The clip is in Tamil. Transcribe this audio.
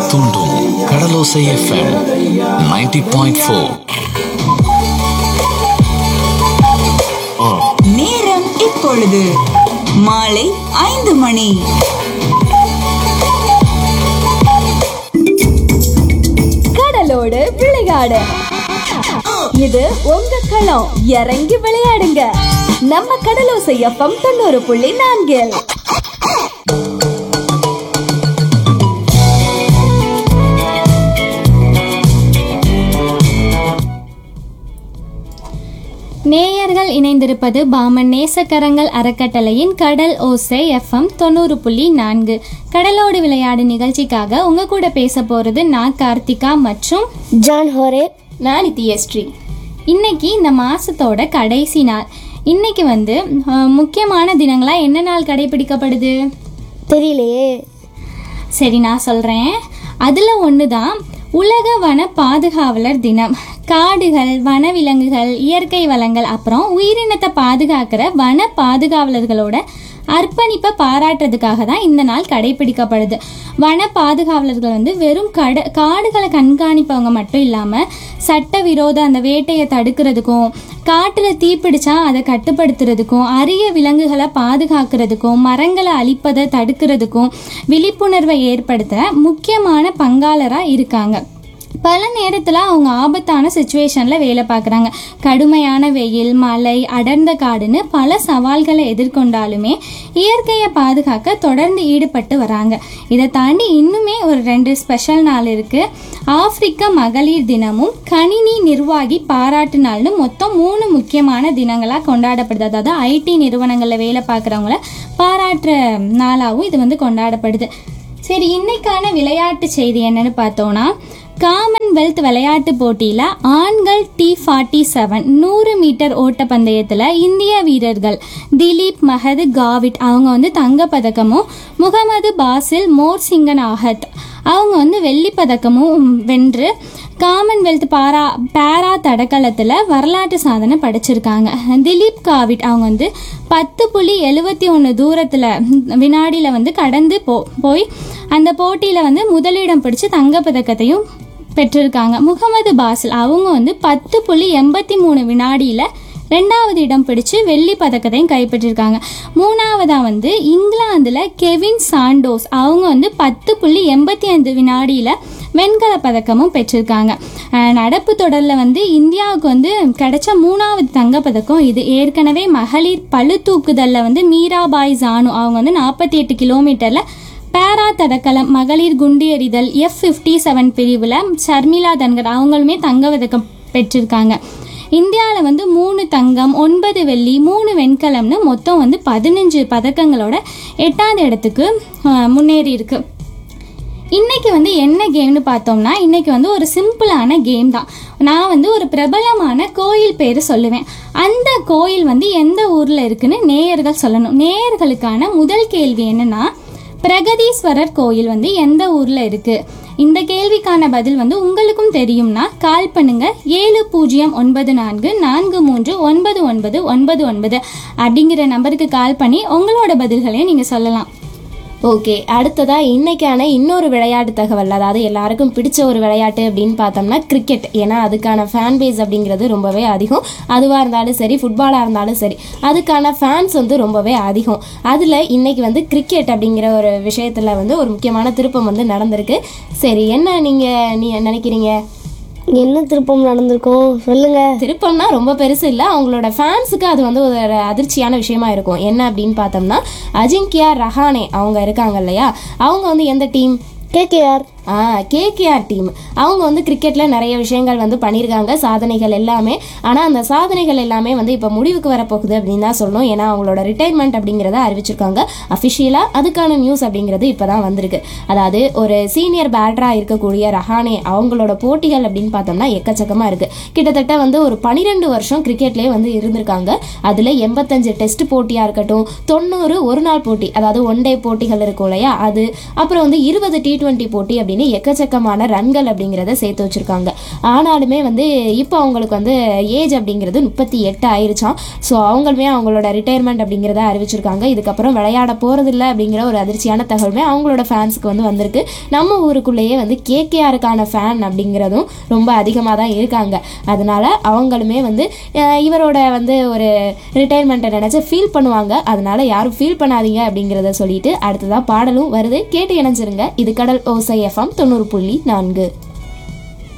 தூண்டும் கடலோசை எஃப்எம் 90.4 பாயிண்ட் ஃபோர் நேரம் இப்பொழுது மாலை ஐந்து மணி கடலோடு விளையாடு இது உங்க களம் இறங்கி விளையாடுங்க நம்ம கடலோசை எஃப்எம் தொண்ணூறு புள்ளி நான்கில் நேயர்கள் இணைந்திருப்பது பாமன் நேசக்கரங்கள் அறக்கட்டளையின் கடல் ஓசை எஃப்எம் தொண்ணூறு புள்ளி நான்கு கடலோடு விளையாடு நிகழ்ச்சிக்காக உங்க கூட பேச போறது நான் கார்த்திகா மற்றும் ஜான் ஹோரே நான் நித்யஸ்ரீ இன்னைக்கு இந்த மாசத்தோட கடைசி நாள் இன்னைக்கு வந்து அஹ், முக்கியமான தினங்களா என்ன நாள் கடைபிடிக்கப்படுது தெரியலையே சரி நான் சொல்கிறேன் அதில் ஒன்று தான் உலக வன பாதுகாவலர் தினம் காடுகள் வனவிலங்குகள் இயற்கை வளங்கள் அப்புறம் உயிரினத்தை பாதுகாக்கிற வன பாதுகாவலர்களோட அர்ப்பணிப்பை பாராட்டுறதுக்காக தான் இந்த நாள் கடைபிடிக்கப்படுது வன பாதுகாவலர்கள் வந்து வெறும் கட காடுகளை கண்காணிப்பவங்க மட்டும் இல்லாமல் சட்டவிரோத அந்த வேட்டையை தடுக்கிறதுக்கும் காட்டில் தீப்பிடிச்சா அதை கட்டுப்படுத்துறதுக்கும் அரிய விலங்குகளை பாதுகாக்கிறதுக்கும் மரங்களை அழிப்பதை தடுக்கிறதுக்கும் விழிப்புணர்வை ஏற்படுத்த முக்கியமான பங்காளராக இருக்காங்க பல நேரத்தில் அவங்க ஆபத்தான சுச்சுவேஷனில் வேலை பார்க்குறாங்க கடுமையான வெயில் மழை அடர்ந்த காடுன்னு பல சவால்களை எதிர்கொண்டாலுமே இயற்கையை பாதுகாக்க தொடர்ந்து ஈடுபட்டு வராங்க இதை தாண்டி இன்னுமே ஒரு ரெண்டு ஸ்பெஷல் நாள் இருக்குது ஆப்பிரிக்க மகளிர் தினமும் கணினி நிர்வாகி பாராட்டு நாள்னு மொத்தம் மூணு முக்கியமான தினங்களாக கொண்டாடப்படுது அதாவது ஐடி நிறுவனங்களில் வேலை பார்க்குறவங்கள பாராட்டுற நாளாகவும் இது வந்து கொண்டாடப்படுது சரி இன்னைக்கான விளையாட்டு செய்தி என்னன்னு பார்த்தோம்னா காமன்வெல்த் விளையாட்டு போட்டியில் ஆண்கள் டி ஃபார்ட்டி செவன் நூறு மீட்டர் ஓட்டப்பந்தயத்தில் இந்திய வீரர்கள் திலீப் மஹது காவிட் அவங்க வந்து தங்கப்பதக்கமும் முகமது பாசில் மோர் சிங்கன் ஆகத் அவங்க வந்து வெள்ளிப் பதக்கமும் வென்று காமன்வெல்த் பாரா பேரா தடகளத்தில் வரலாற்று சாதனை படைச்சிருக்காங்க திலீப் காவிட் அவங்க வந்து பத்து புள்ளி எழுபத்தி ஒன்று தூரத்தில் வினாடியில் வந்து கடந்து போ போய் அந்த போட்டியில் வந்து முதலிடம் பிடிச்சு தங்கப்பதக்கத்தையும் பெற்றிருக்காங்க முகமது பாசில் அவங்க வந்து பத்து புள்ளி எண்பத்தி மூணு வினாடியில் ரெண்டாவது இடம் பிடிச்சு வெள்ளி பதக்கத்தையும் கைப்பற்றிருக்காங்க மூணாவதாக வந்து இங்கிலாந்தில் கெவின் சாண்டோஸ் அவங்க வந்து பத்து புள்ளி எண்பத்தி ஐந்து வினாடியில் வெண்கல பதக்கமும் பெற்றிருக்காங்க அஹ் நடப்பு தொடரில் வந்து இந்தியாவுக்கு வந்து கிடைச்ச மூணாவது தங்கப்பதக்கம் இது ஏற்கனவே மகளிர் பளு தூக்குதலில் வந்து மீராபாய் ஜானு அவங்க வந்து நாற்பத்தி எட்டு கிலோமீட்டரில் பேரா தடகளம் மகளிர் குண்டு எறிதல் எஃப் ஃபிஃப்டி செவன் பிரிவில் ஷர்மிளா தன்கர் அவங்களுமே தங்க பதக்கம் பெற்றிருக்காங்க இந்தியாவில் வந்து மூணு தங்கம் ஒன்பது வெள்ளி மூணு வெண்கலம்னு மொத்தம் வந்து பதினஞ்சு பதக்கங்களோட எட்டாவது இடத்துக்கு அஹ், முன்னேறி இருக்கு இன்னைக்கு வந்து என்ன கேம்னு பார்த்தோம்னா இன்னைக்கு வந்து ஒரு சிம்பிளான கேம் தான் நான் வந்து ஒரு பிரபலமான கோயில் பேர் சொல்லுவேன் அந்த கோயில் வந்து எந்த ஊரில் இருக்குன்னு நேயர்கள் சொல்லணும் நேயர்களுக்கான முதல் கேள்வி என்னன்னா பிரகதீஸ்வரர் கோயில் வந்து எந்த ஊரில் இருக்கு இந்த கேள்விக்கான பதில் வந்து உங்களுக்கும் தெரியும்னா கால் பண்ணுங்க ஏழு பூஜ்ஜியம் ஒன்பது நான்கு நான்கு மூன்று ஒன்பது ஒன்பது ஒன்பது ஒன்பது அப்படிங்கிற நம்பருக்கு கால் பண்ணி உங்களோட பதில்களையும் நீங்கள் சொல்லலாம் ஓகே அடுத்ததா இன்னைக்கான இன்னொரு விளையாட்டு தகவல் அதாவது எல்லாருக்கும் பிடிச்ச ஒரு விளையாட்டு அப்படின்னு பார்த்தோம்னா கிரிக்கெட் ஏன்னா அதுக்கான ஃபேன் பேஸ் அப்படிங்கிறது ரொம்பவே அதிகம் அதுவாக இருந்தாலும் சரி ஃபுட்பாலாக இருந்தாலும் சரி அதுக்கான ஃபேன்ஸ் வந்து ரொம்பவே அதிகம் அதில் இன்னைக்கு வந்து கிரிக்கெட் அப்படிங்கிற ஒரு விஷயத்தில் வந்து ஒரு முக்கியமான திருப்பம் வந்து நடந்திருக்கு சரி என்ன நீங்கள் நீ நினைக்கிறீங்க என்ன திருப்பம் நடந்திருக்கும் சொல்லுங்க திருப்பம்னா ரொம்ப பெருசு இல்லை அவங்களோட ஃபேன்ஸுக்கு அது வந்து ஒரு அதிர்ச்சியான விஷயமா இருக்கும் என்ன அப்படின்னு பார்த்தோம்னா அஜிங்கியா ரஹானே அவங்க இருக்காங்க இல்லையா அவங்க வந்து எந்த டீம் கேகேஆர் ஆ கேகேஆர் டீம் அவங்க வந்து கிரிக்கெட்டில் நிறைய விஷயங்கள் வந்து பண்ணியிருக்காங்க சாதனைகள் எல்லாமே ஆனால் அந்த சாதனைகள் எல்லாமே வந்து இப்போ முடிவுக்கு வரப்போகுது அப்படின்னு தான் சொல்லணும் ஏன்னா அவங்களோட ரிட்டைர்மெண்ட் அப்படிங்கிறத அறிவிச்சிருக்காங்க அஃபிஷியலாக அதுக்கான நியூஸ் அப்படிங்கிறது இப்போ தான் வந்திருக்கு அதாவது ஒரு சீனியர் பேட்டராக இருக்கக்கூடிய ரஹானே அவங்களோட போட்டிகள் அப்படின்னு பார்த்தோம்னா எக்கச்சக்கமாக இருக்குது கிட்டத்தட்ட வந்து ஒரு பனிரெண்டு வருஷம் கிரிக்கெட்லேயே வந்து இருந்திருக்காங்க அதில் எண்பத்தஞ்சு டெஸ்ட் போட்டியாக இருக்கட்டும் தொண்ணூறு ஒரு நாள் போட்டி அதாவது ஒன் டே போட்டிகள் இருக்கும் இல்லையா அது அப்புறம் வந்து இருபது டி டுவெண்ட்டி போட்டி அப்படின்னு அப்படின்னு எக்கச்சக்கமான ரன்கள் அப்படிங்கிறத சேர்த்து வச்சுருக்காங்க ஆனாலுமே வந்து இப்போ அவங்களுக்கு வந்து ஏஜ் அப்படிங்கிறது முப்பத்தி எட்டு ஆயிருச்சாம் ஸோ அவங்களுமே அவங்களோட ரிட்டையர்மெண்ட் அப்படிங்கிறத அறிவிச்சிருக்காங்க இதுக்கப்புறம் விளையாட போகிறதில்ல அப்படிங்கிற ஒரு அதிர்ச்சியான தகவலுமே அவங்களோட ஃபேன்ஸுக்கு வந்து வந்திருக்கு நம்ம ஊருக்குள்ளேயே வந்து கேகேஆருக்கான ஃபேன் அப்படிங்கிறதும் ரொம்ப அதிகமாக தான் இருக்காங்க அதனால அவங்களுமே வந்து அஹ், இவரோட வந்து ஒரு ரிட்டையர்மெண்ட்டை நினச்சி ஃபீல் பண்ணுவாங்க அதனால யாரும் ஃபீல் பண்ணாதீங்க அப்படிங்கிறத சொல்லிட்டு அடுத்ததாக பாடலும் வருது கேட்டு இணைஞ்சிருங்க இது கடல் ஓசை எஃப்எம் தொண்ணூறு புள்ளி நான்கு